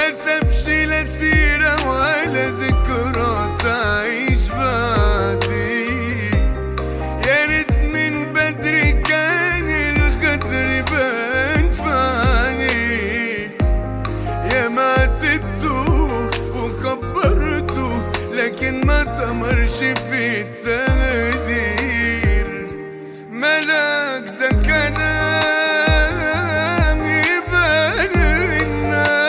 سابش لا سيرة ولا ذكرى تعيش بعدي يا ريت من بدري كان الغدر بان في عينيه يا ما عاتبته وكبرته لكن ما تمرش في التاني